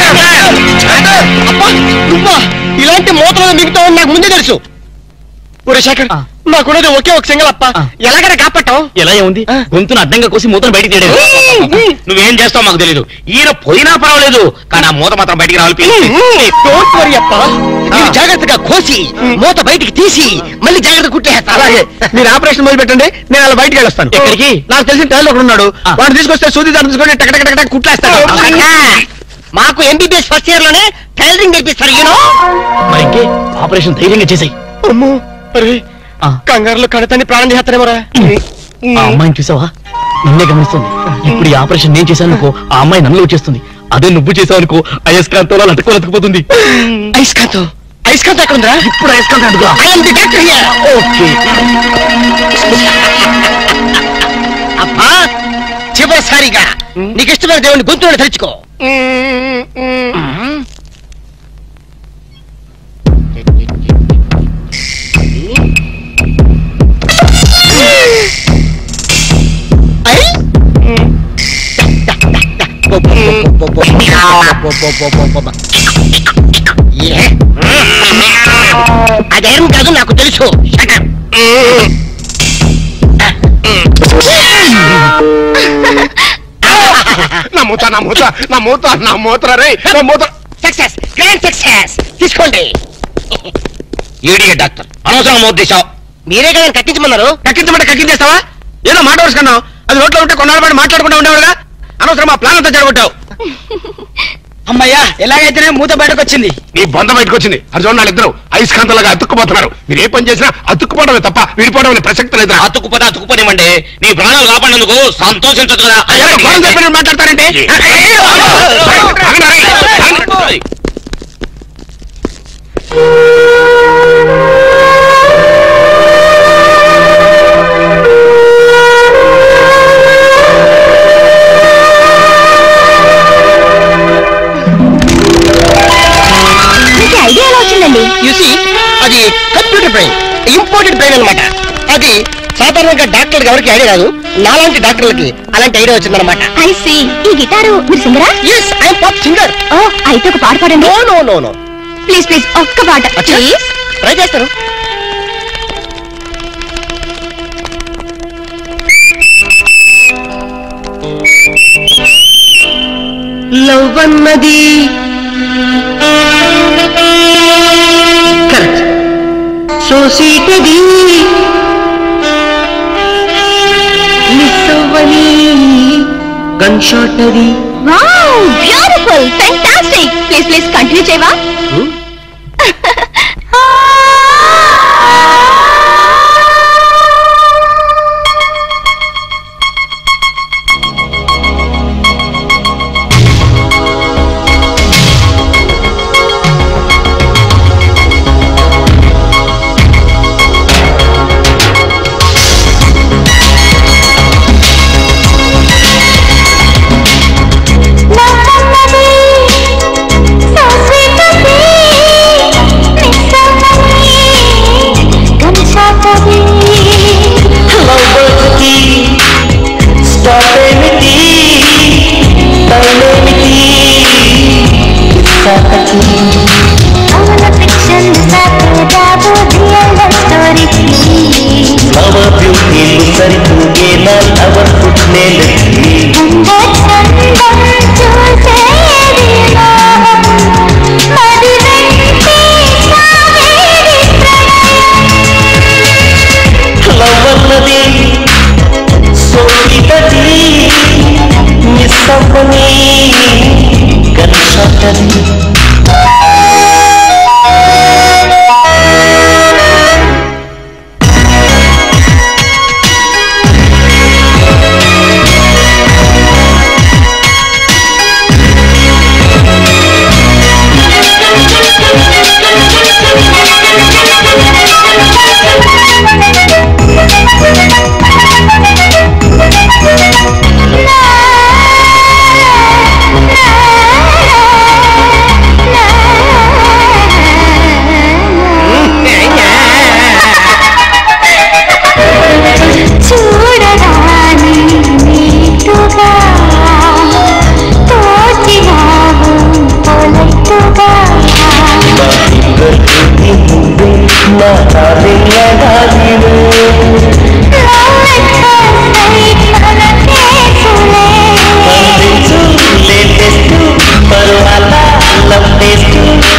అబ్బా, నువ్వా ఇలాంటి మూతలో మిగతా నాకు ముందే తెలుసు ఒరే శేఖర్ ఆ. నాకున్నది ఒకే ఒక సింగల్ అప్ప ఆ. ఎలాగైనా కాపాటం ఎలా ఉంది గొంతును అడ్డంగా కోసి మూతను బయటికి తీయలేదు నువ్వేం చేస్తావు మాకు తెలియదు ఈయన పోయినా పర్వాలేదు కానీ ఆ మూత మాత్రం బయటికి రావాలి please. డోంట్ వరీ అప్ప నేను జాగ్రత్తగా కోసి మూత బయటికి తీసి మళ్ళీ జాగ్రత్త కుట్టేస్తా అలాగే మీరు ఆపరేషన్ మొదలు పెట్టండి నేను అలా బయటికి వెళ్ళొస్తాను ఎక్కడికి? నాకు తెలిసిన టైలర్ ఒకడు ఉన్నాడు ఆ. వాడిని తీసుకొస్తే సూది దాన్ని తీసుకొని టక టక టక టక కుట్లేస్తాను మాకు ఎంబీబీఎస్ ఫస్ట్ ఇయర్ లోనే టైలరింగ్ నేర్పిస్తారు యూనో మరి ఇంకే ఆపరేషన్ ధైర్యంగా చేసాయి అమ్మో అరే కంగారులో కడతాన్ని ప్రాణం చేస్తారేమోరా ఆ అమ్మాయిని చూసావా నిన్నే గమనిస్తుంది ఇప్పుడు ఈ ఆపరేషన్ నేను చేశాను అనుకో ఆ అమ్మాయి నన్ను వచ్చేస్తుంది అదే నువ్వు చేసావు అనుకో అయస్కాంతంలో లట్టుకొని అతుకుపోతుంది ఐస్కాంతం ఐస్కాంతం ఎక్కడ ఉందా ఇప్పుడు అయస్కాంతం అడుగురా ఓకే అబ్బా చివరిసారిగా నీకు ఇష్టమైన దేవుని గొంతులను తెరుచుకో అదేం కాదు నాకు తెలుసు Shut up. నా మూత నా మూత నా మూత నా మూత రే నా మూత సక్సెస్ గ్రాండ్ సక్సెస్ తీసుకోండి ఈడియట్ డాక్టర్ అనవసరం మూత తీసావు మీరే కదా కట్టించమన్నారు కక్కించమంటే కక్కించేస్తావా ఏదో మాట వరుసుకున్నావు అది రోడ్లో ఉంటే కొన్నాళ్ళ పాటు మాట్లాడుకుంటూ ఉండేవాడుగా అనవసరం మా ప్లాన్ అంతా చెడగొట్టావు అమ్మయ్యా ఎలాగైతేనే మూత బయటకు వచ్చింది నీ బొంద బయటకు వచ్చింది అది చూడండి వాళ్ళిద్దరు అయస్కాంతలాగా అతుక్కుపోతున్నారు మీరు ఏ పని చేసినా అతుక్కుపోవడమే తప్ప విడిపోవడం అనే ప్రసక్తి లేదా అతుక్కుపోతే అతుక్కుపోనివ్వండి నీ ప్రాణాలు కాపాడేందుకు సంతోషించదు కదా అయ్యో, గొడవ చెప్పినట్టు మాట్లాడతారంటే మీకు ఐడియా ఎలా వచ్చిందండి యూసి అది కంప్యూటర్ బ్రెయిన్ ఇంపోర్టెడ్ బ్రెయిన్ అన్నమాట అది సాధారణంగా డాక్టర్లకు ఎవరికి ఐడియా రాదు నాలాంటి డాక్టర్లకి అలాంటి ఐడియా వచ్చిందన్నమాట ఐ సి ఈ గిటారు మీరు సింగరా ఎస్ ఐఎమ్ పాప్ సింగర్ ఓ అయితే ఒక పాట పాడండి no no no no please please ఒక్క పాట అచ్చా. ప్లీజ్ ట్రై చేస్తాను లవ్ అన్నది కరెక్ట్ సోసీటది మిస్ అవ్వని గన్ షాట్ అది wow beautiful fantastic please please continue చేయవా Our beauty సరితూగేలా అవర్ ఫుట్ లవ్ అన్నది సోకితది మిస్ అవ్వని గన్షాటది ದಾರಿಯಾಗಿವೆ అందించు లేటెస్ట్ పరువాల లవ్ టేస్ట్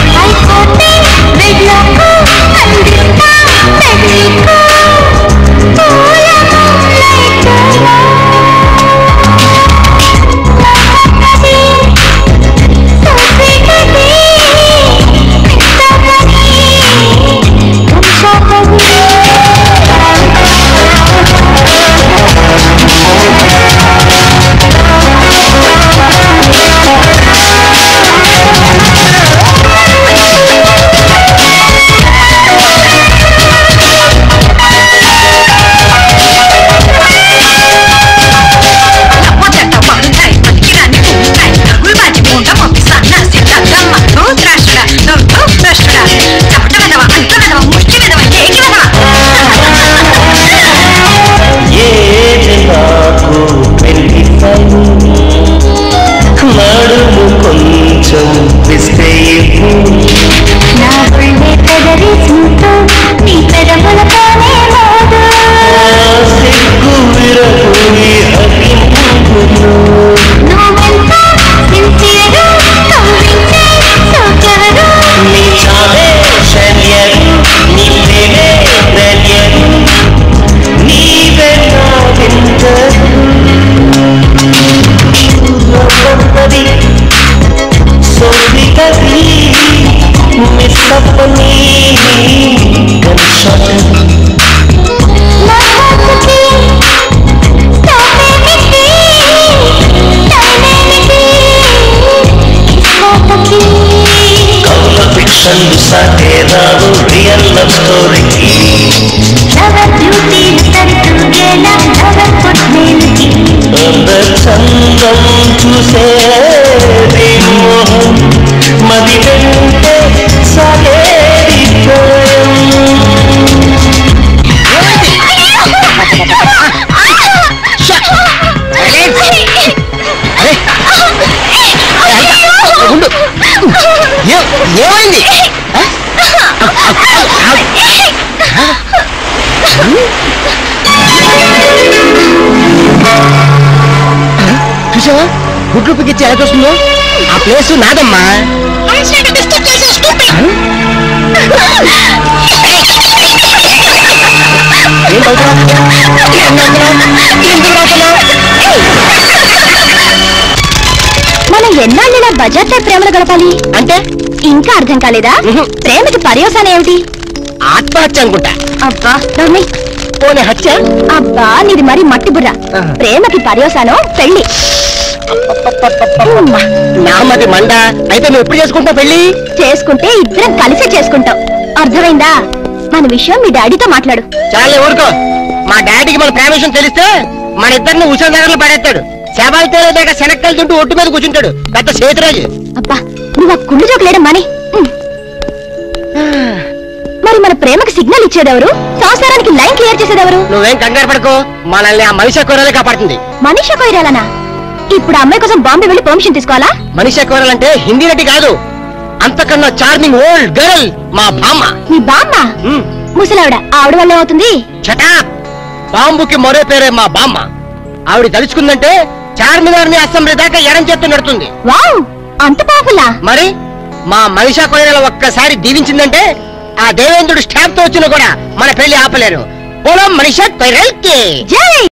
ఏది నాకు పెళ్లి పని నడుము కొంచెం విస్తే సిగ్గు విరపుని అగ్గిముగ్గులు నీ చావే శల్యరు నీ ప్రేమే ధన్యరు నీవే నా వింటరు నవ్వన్నది సోదిగది మిస్ అప్పని గన్షాట్ కౌల ఫిక్షన్లు సాటే రావు రియల్ లవ్ స్టోరీకి అందర్ చందం చూసేది మోహం మది వెంటే సాగేది ప్రళయం ఉండు ఏ- ఏమైంది చూసావా గుడ్లు పిగిచ్చి ఎలా చూస్తుందో ఆ ప్లేస్ నాదమ్మా ఏం అవుతున్నావు? ఏం నవ్వుతున్నావు? ఎందుకు నవ్వుతున్నావు? మనం ఎన్నాళ్ళైనా బజార్తో ప్రేమలు గడపాలి అంటే ఇంకా అర్థం కాలేదా ఉహు. ప్రేమకి పర్యవసానం ఏమిటి ఆత్మహత్య అనుకుంటా అబ్బా నవ్వి పోనీ హత్య అబ్బా నీది మరి మట్టి బుర్ర ఆహా. ప్రేమకి పర్యవసానం పెళ్లి నామది మండ అయితే నువ్వు ఎప్పుడు చేసుకుంటావు పెళ్ళి చేసుకుంటే ఇద్దరం కలిసే చేసుకుంటాం అర్థమైందా మన విషయం మీ డాడీతో మాట్లాడు చాలే ఊరుకో మా డాడీకి మన ప్రేమ విషయం తెలిస్తే మన ఇద్దరిని ఉషా నగర్లో పడేస్తాడు శవాలు తేలేదాకా శనక్కలు తింటూ ఒట్టు మీద కూర్చుంటాడు పెద్ద సేతురాజు అబ్బా నువ్వు ఆ కుళ్ళు జోకులేడం మని మరి మన ప్రేమకి సిగ్నల్ ఇచ్చేదెవరు సంసారానికి లైన్ క్లియర్ చేసేదెవరు నువ్వేం కంగారు పడుకో మనల్ని ఆ మనిషి కూరలే కాపాడుతుంది మనీషా కొయిరాలనా ఇప్పుడు ఆ అమ్మాయి కోసం బాంబే వెళ్ళి పర్మిషన్ తీసుకోవాలా మనిషి కూరలంటే హిందీ నటి కాదు అంతకన్నా చార్మింగ్ ఓల్డ్ గర్ల్ మా బామ్మ నీ బామ్మ ఉమ్, ముసలావిడ ఆవిడ వల్ల ఏమవుతుంది చటా బాంబుకి మరో పేరే మా బామ్మ ఆవిడ తలుచుకుందంటే చార్మినార్ ని అసెంబ్లీ దాకా ఎడం చేత్తు నడుతుంది వావ్ అంత పాపులా మరి మా మనిషా కొయ్యల ఒక్కసారి దీవించిందంటే ఆ దేవేంద్రుడు స్టాంప్ తో వచ్చినా కూడా మన పెళ్లి ఆపలేరు పొలం మనిషా కొయ్యల్కి జై